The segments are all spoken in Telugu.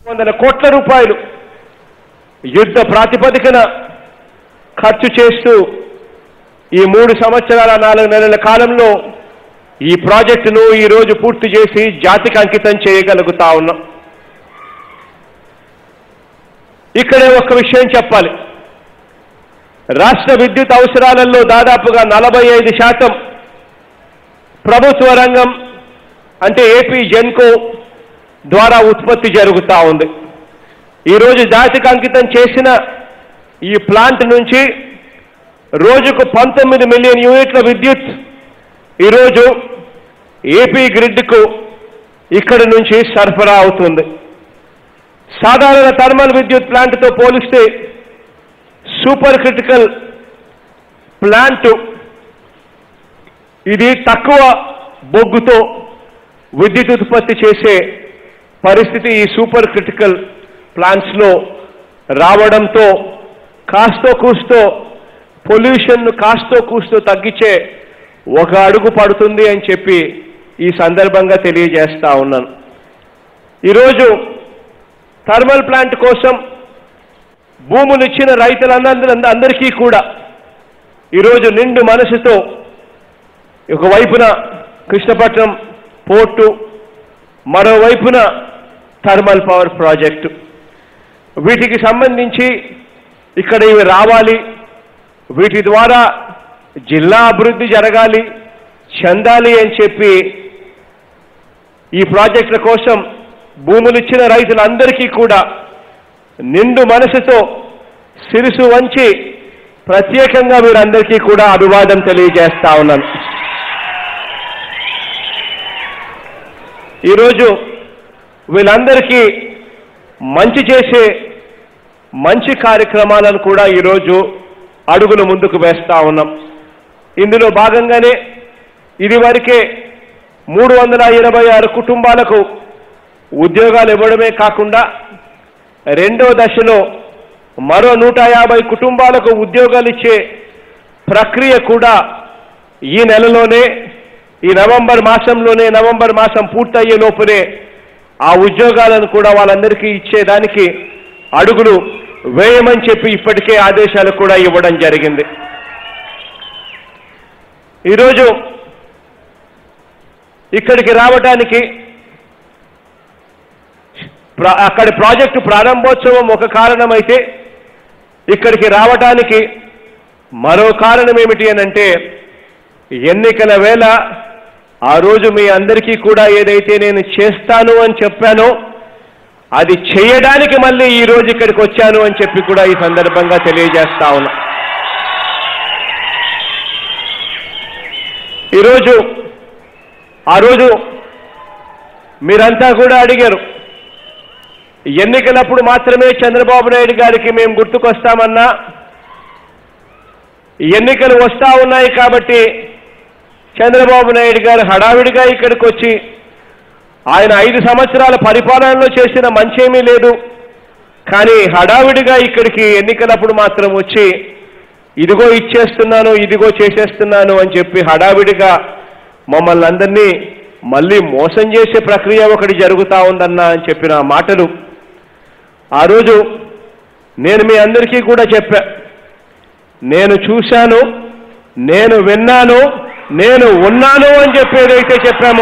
వందల కోట్ల రూపాయలు యుద్ధ ప్రాతిపదికన ఖర్చు చేస్తూ ఈ మూడు సంవత్సరాల నాలుగు నెలల కాలంలో ఈ ప్రాజెక్టును ఈ రోజు పూర్తి చేసి జాతికి అంకితం చేయగలుగుతా ఉన్నాం ఇక్కడే ఒక విషయం చెప్పాలి రాష్ట్ర విద్యుత్ అవసరాలలో దాదాపుగా నలభై ఐదు శాతం ప్రభుత్వ రంగం అంటే ఏపీ జెన్కో ద్వారా ఉత్పత్తి జరుగుతూ ఉంది ఈరోజు జాతికి అంకితం చేసిన ఈ ప్లాంట్ నుంచి రోజుకు పంతొమ్మిది మిలియన్ యూనిట్ల విద్యుత్ ఈరోజు ఏపీ గ్రిడ్కు ఇక్కడి నుంచి సరఫరా అవుతుంది సాధారణ థర్మల్ విద్యుత్ ప్లాంట్తో పోలిస్తే సూపర్ క్రిటికల్ ప్లాంట్ ఇది తక్కువ బొగ్గుతో విద్యుత్ ఉత్పత్తి చేసే పరిస్థితి ఈ సూపర్ క్రిటికల్ ప్లాంట్స్లో రావడంతో కాస్తో కూస్తో పొల్యూషన్ను కాస్తో కూస్తో తగ్గించే ఒక అడుగు పడుతుంది అని చెప్పి ఈ సందర్భంగా తెలియజేస్తా ఉన్నాను ఈరోజు థర్మల్ ప్లాంట్ కోసం భూములు ఇచ్చిన రైతులందరి అందరికీ కూడా ఈరోజు నిండు మనసుతో ఒకవైపున కృష్ణపట్నం పోర్టు మరోవైపున థర్మల్ పవర్ ప్రాజెక్టు వీటికి సంబంధించి ఇక్కడ ఇవి రావాలి వీటి ద్వారా జిల్లా అభివృద్ధి జరగాలి చెందాలి అని చెప్పి ఈ ప్రాజెక్టుల కోసం భూములు ఇచ్చిన రైతులందరికీ కూడా నిండు మనసుతో సిరుసు వంచి ప్రత్యేకంగా వీరందరికీ కూడా అభివాదం తెలియజేస్తా ఉన్నాను ఈరోజు వీళ్ళందరికీ మంచి చేసే మంచి కార్యక్రమాలను కూడా ఈరోజు అడుగులు ముందుకు వేస్తా ఉన్నాం ఇందులో భాగంగానే ఇదివరకే మూడు వందల ఇరవై ఆరు కుటుంబాలకు ఉద్యోగాలు ఇవ్వడమే కాకుండా రెండో దశలో మరో నూట యాభై కుటుంబాలకు ఉద్యోగాలు ఇచ్చే ప్రక్రియ కూడా ఈ నెలలోనే ఈ నవంబర్ మాసంలోనే నవంబర్ మాసం పూర్తయ్యే లోపునే ఆ ఉద్యోగాలను కూడా వాళ్ళందరికీ ఇచ్చేదానికి అడుగులు వేయమని చెప్పి ఇప్పటికే ఆదేశాలు కూడా ఇవ్వడం జరిగింది ఈరోజు ఇక్కడికి రావటానికి ప్ర- అక్కడి ప్రాజెక్టు ప్రారంభోత్సవం ఒక కారణమైతే ఇక్కడికి రావటానికి మరో కారణం ఏమిటి అని అంటే ఎన్నికల వేళ ఆ రోజు మీ అందరికీ కూడా ఏదైతే నేను చేస్తాను అని చెప్పానో అది చేయడానికి మళ్ళీ ఈ రోజు ఇక్కడికి వచ్చాను అని చెప్పి కూడా ఈ సందర్భంగా తెలియజేస్తా ఉన్నా ఈరోజు ఆ రోజు మీరంతా కూడా అడిగారు ఎన్నికలప్పుడు మాత్రమే చంద్రబాబు నాయుడు గారికి మేము గుర్తుకొస్తామన్నా ఎన్నికలు వస్తా ఉన్నాయి కాబట్టి చంద్రబాబు నాయుడు గారు హడావిడిగా ఇక్కడికి వచ్చి ఆయన ఐదు సంవత్సరాల పరిపాలనలో చేసిన మంచేమీ లేదు కానీ హడావిడిగా ఇక్కడికి ఎన్నికలప్పుడు మాత్రం వచ్చి ఇదిగో ఇచ్చేస్తున్నాను ఇదిగో చేసేస్తున్నాను అని చెప్పి హడావిడిగా మమ్మల్ని అందరినీ మళ్ళీ మోసం చేసే ప్రక్రియ ఒకటి జరుగుతా ఉందన్న అని చెప్పిన మాటలు ఆ రోజు నేను మీ అందరికీ కూడా చెప్పా నేను చూశాను నేను విన్నాను నేను ఉన్నాను అని చెప్పేదైతే చెప్పామో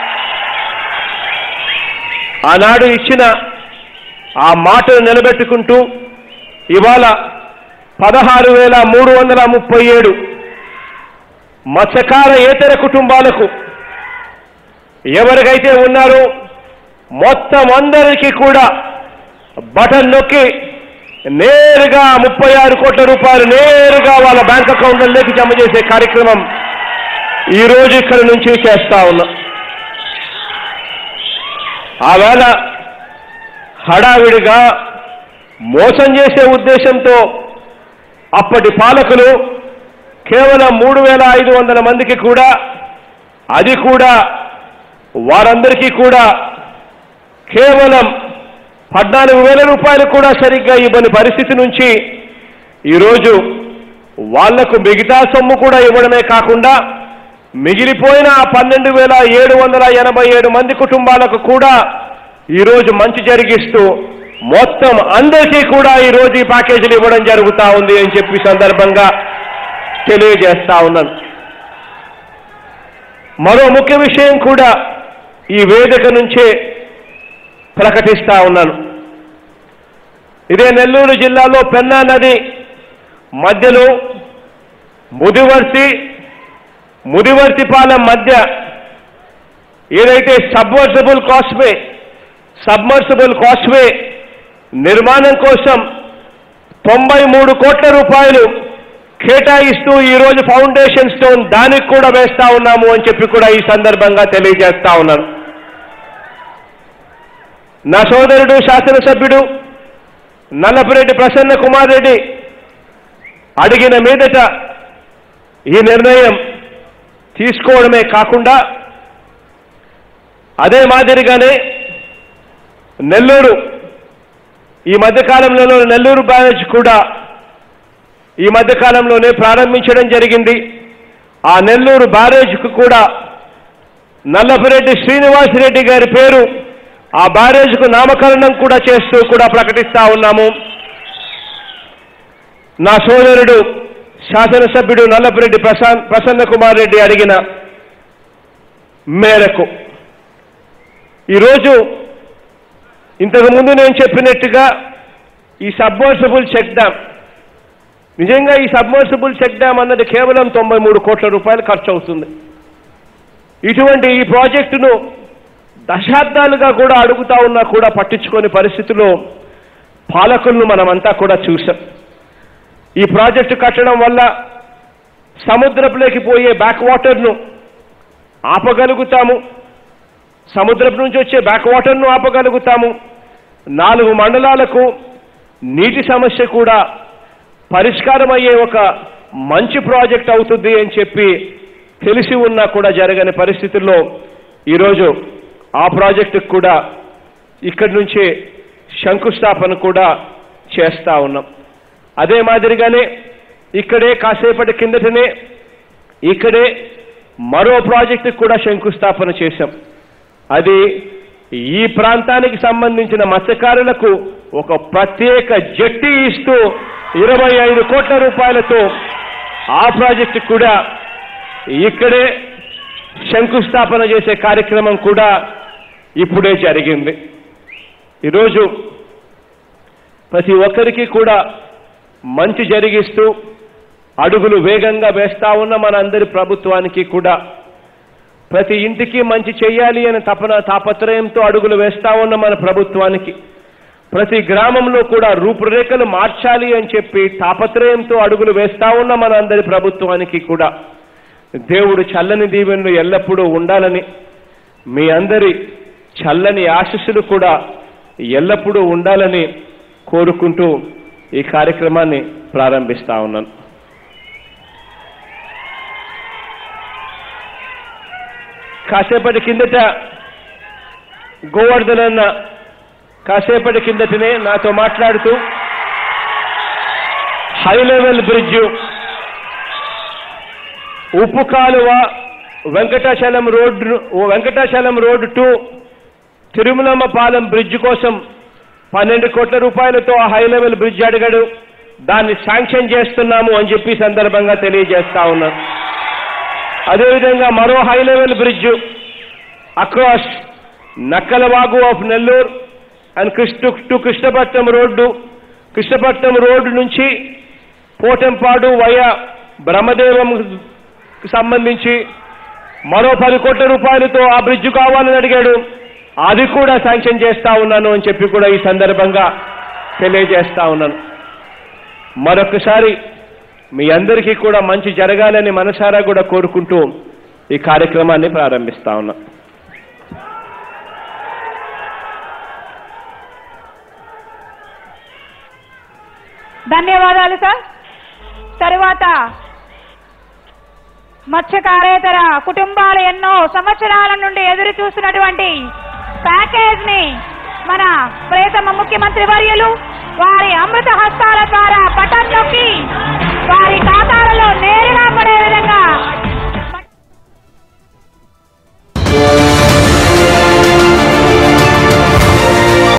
ఆనాడు ఇచ్చిన ఆ మాటను నిలబెట్టుకుంటూ ఇవాళ పదహారు వేల మూడు వందల ముప్పై ఏడు మత్స్యకార ఏతర కుటుంబాలకు ఎవరికైతే ఉన్నారో మొత్తం అందరికీ కూడా బటన్ నొక్కి నేరుగా ముప్పై ఆరు కోట్ల రూపాయలు నేరుగా వాళ్ళ బ్యాంక్ అకౌంట్లలోకి జమ చేసే కార్యక్రమం ఈ రోజు ఇక్కడ నుంచి చేస్తా ఉన్నాం ఆవేళ హడావిడిగా మోసం చేసే ఉద్దేశంతో అప్పటి పాలకులు కేవలం మూడు వేల ఐదు వందల మందికి కూడా అది కూడా వారందరికీ కూడా కేవలం పద్నాలుగు వేల రూపాయలు కూడా సరిగ్గా ఇవ్వని పరిస్థితి నుంచి ఈరోజు వాళ్లకు మిగతా సొమ్ము కూడా ఇవ్వడమే కాకుండా మిగిలిపోయిన ఆ పన్నెండు వేల ఏడు వందల ఎనభై ఏడు మంది కుటుంబాలకు కూడా ఈరోజు మంచి జరిగిస్తూ మొత్తం అందరికీ కూడా ఈరోజు ఈ ప్యాకేజీలు ఇవ్వడం జరుగుతూ ఉంది అని చెప్పి సందర్భంగా తెలియజేస్తా ఉన్నాను మరో ముఖ్య విషయం కూడా ఈ వేదిక నుంచే ప్రకటిస్తా ఉన్నాను ఇదే నెల్లూరు జిల్లాలో పెన్నా నది మధ్యలో ముదివర్తి ముదివర్తిపాలెం మధ్య ఏదైతే సబ్మర్సిబుల్ కాస్ట్వే సబ్మర్సిబుల్ కాస్ట్వే నిర్మాణం కోసం తొంభై మూడు కోట్ల రూపాయలు కేటాయిస్తూ ఈరోజు ఫౌండేషన్ స్టోన్ దానికి కూడా వేస్తా ఉన్నాము అని చెప్పి కూడా ఈ సందర్భంగా తెలియజేస్తా ఉన్నాను నా సోదరుడు శాసనసభ్యుడు నల్లపురెడ్డి ప్రసన్న కుమార్ రెడ్డి అడిగిన మీదట ఈ నిర్ణయం తీసుకోవడమే కాకుండా అదే మాదిరిగానే నెల్లూరు ఈ మధ్యకాలంలో నెల్లూరు బ్యారేజ్ కూడా ఈ మధ్యకాలంలోనే ప్రారంభించడం జరిగింది ఆ నెల్లూరు బ్యారేజ్కు కూడా నల్లపురెడ్డి శ్రీనివాసరెడ్డి గారి పేరు ఆ బ్యారేజ్కు నామకరణం కూడా చేస్తూ కూడా ప్రకటిస్తా ఉన్నాము నా సోదరుడు శాసనసభ్యుడు నల్లపురెడ్డి ప్రశాంత్ ప్రసన్న కుమార్ రెడ్డి అడిగిన మేరకు ఈరోజు ఇంతకు ముందు నేను చెప్పినట్టుగా ఈ సబ్మర్సిబుల్ చెక్ డ్యామ్ నిజంగా ఈ సబ్మర్సిబుల్ చెక్ డ్యామ్ అన్నది కేవలం తొంభై మూడు కోట్ల రూపాయలు ఖర్చు అవుతుంది ఇటువంటి ఈ ప్రాజెక్టును దశాబ్దాలుగా కూడా అడుగుతా ఉన్నా కూడా పట్టించుకోని పరిస్థితిలో పాలకులను మనమంతా కూడా చూసాం ఈ ప్రాజెక్టు కట్టడం వల్ల సముద్రపులోకి పోయే బ్యాక్ వాటర్ను ఆపగలుగుతాము సముద్రపు నుంచి వచ్చే బ్యాక్ వాటర్ను ఆపగలుగుతాము నాలుగు మండలాలకు నీటి సమస్య కూడా పరిష్కారం అయ్యే ఒక మంచి ప్రాజెక్ట్ అవుతుంది అని చెప్పి తెలిసి ఉన్నా కూడా జరగని పరిస్థితుల్లో ఈరోజు ఆ ప్రాజెక్టుకు కూడా ఇక్కడి నుంచే శంకుస్థాపన కూడా చేస్తా ఉన్నాం అదే మాదిరిగానే ఇక్కడే కాసేపటి కిందటనే ఇక్కడే మరో ప్రాజెక్టుకు కూడా శంకుస్థాపన చేశాం అది ఈ ప్రాంతానికి సంబంధించిన మత్స్యకారులకు ఒక ప్రత్యేక జట్టి ఇస్తూ ఇరవై ఐదు కోట్ల రూపాయలతో ఆ ప్రాజెక్టు కూడా ఇక్కడే శంకుస్థాపన చేసే కార్యక్రమం కూడా ఇప్పుడే జరిగింది ఈరోజు ప్రతి ఒక్కరికి కూడా మంచి జరిగిస్తూ అడుగులు వేగంగా వేస్తా ఉన్న మనందరి ప్రభుత్వానికి కూడా ప్రతి ఇంటికి మంచి చేయాలి అనే తపన తాపత్రయంతో అడుగులు వేస్తా ఉన్న మన ప్రభుత్వానికి ప్రతి గ్రామంలో కూడా రూపురేఖలు మార్చాలి అని చెప్పి తాపత్రయంతో అడుగులు వేస్తా ఉన్న మన అందరి ప్రభుత్వానికి కూడా దేవుడు చల్లని దీవెనలు ఎల్లప్పుడూ ఉండాలని మీ అందరి చల్లని ఆశీస్సులు కూడా ఎల్లప్పుడూ ఉండాలని కోరుకుంటూ ఈ కార్యక్రమాన్ని ప్రారంభిస్తా ఉన్నాను కాసేపటి కిందట గోవర్ధన్ అన్న కాసేపటి కిందటనే నాతో మాట్లాడుతూ హై లెవెల్ బ్రిడ్జ్ ఉప్పు కాలువ Venkatachalam road Venkatachalam road to Tirumalamma Palem bridge కోసం పన్నెండు కోట్ల రూపాయలతో ఆ హై లెవెల్ బ్రిడ్జ్ అడిగాడు దాన్ని శాంక్షన్ చేస్తున్నాము అని చెప్పి ఈ సందర్భంగా తెలియజేస్తా ఉన్నాను అదేవిధంగా మరో high level bridge across Nakkalavagu of Nellore and Krishna to Krishnapatnam road Krishnapatnam road నుంచి పోటెంపాడు వయ బ్రహ్మదేవం సంబంధించి మరో పది కోట్ల రూపాయలతో ఆ బ్రిడ్జ్ కావాలని అడిగాడు అది కూడా శాంక్షన్ చేస్తా ఉన్నాను అని చెప్పి కూడా ఈ సందర్భంగా తెలియజేస్తా ఉన్నాను మరొకసారి మీ అందరికీ కూడా మంచి జరగాలని మనసారా కూడా కోరుకుంటూ ఈ కార్యక్రమాన్ని ప్రారంభిస్తా ఉన్నా ధన్యవాదాలు సార్ తరువాత మత్స్యకారేతర కుటుంబాలు ఎన్నో సంవత్సరాల నుండి ఎదురు చూస్తున్నటువంటి ప్యాకేజ్ ని మన ప్రేతమ ముఖ్యమంత్రి వర్యులు వారి అమృత హస్తాల ద్వారా బటన్ నొక్కి వారి ఖాతాలలో నేరుగా పడే విధంగా